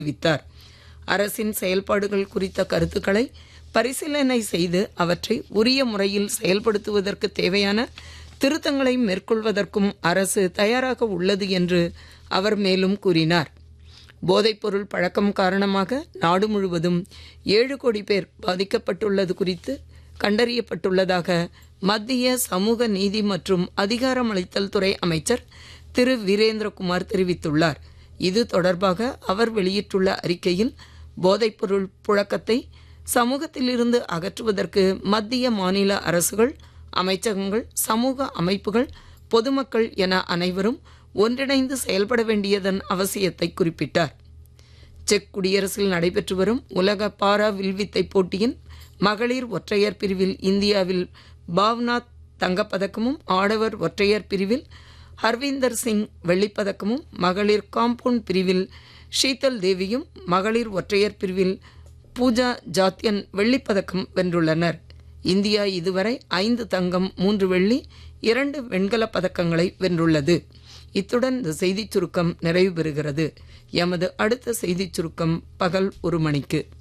தெரிவித்தார் அரசின் செயல்பாடுகள் குறித்த கருத்துக்களை பரிசீலனை செய்து அவற்றை உரிய முறையில் செயல்படுத்துவதற்கு தேவையான திருத்தங்களை மேற்கொள்வதற்கும் அரசு தயாராக உள்ளது என்று அவர் மேலும் கூறினார் போதைப்பொருள் பழக்கம் காரணமாக நாடு முழுவதும் ஏழு கோடி பேர் பாதிக்கப்பட்டுள்ளது குறித்து கண்டறியப்பட்டுள்ளதாக மத்திய சமூக நீதி மற்றும் அதிகாரமளித்தல் துறை அமைச்சர் திரு வீரேந்திரகுமார் தெரிவித்துள்ளார் இது தொடர்பாக அவர் வெளியிட்டுள்ள அறிக்கையில் போதைப்பொருள் புழக்கத்தை சமூகத்திலிருந்து அகற்றுவதற்கு மத்திய மாநில அரசுகள் அமைச்சகங்கள் சமூக அமைப்புகள் பொதுமக்கள் என அனைவரும் ஒன்றிணைந்து செயல்பட வேண்டியதன் அவசியத்தை குறிப்பிட்டார் செக் குடியரசில் நடைபெற்று வரும் உலக பாரா வில்வித்தை போட்டியின் மகளிர் ஒற்றையர் பிரிவில் இந்தியாவில் பாவ்நாத் தங்கப்பதக்கமும் ஆடவர் ஒற்றையர் பிரிவில் ஹர்வீந்தர் சிங் வெள்ளிப்பதக்கமும் மகளிர் காம்பவுண்ட் பிரிவில் ஷீதல் தேவியும் மகளிர் ஒற்றையர் பிரிவில் பூஜா ஜாத்யன் வெள்ளிப்பதக்கம் வென்றுள்ளனர் இந்தியா இதுவரை ஐந்து தங்கம் மூன்று வெள்ளி இரண்டு வெண்கலப் பதக்கங்களை வென்றுள்ளது இத்துடன் இந்த செய்திச் சுருக்கம் நிறைவு பெறுகிறது எமது அடுத்த செய்திச் சுருக்கம் பகல் ஒரு மணிக்கு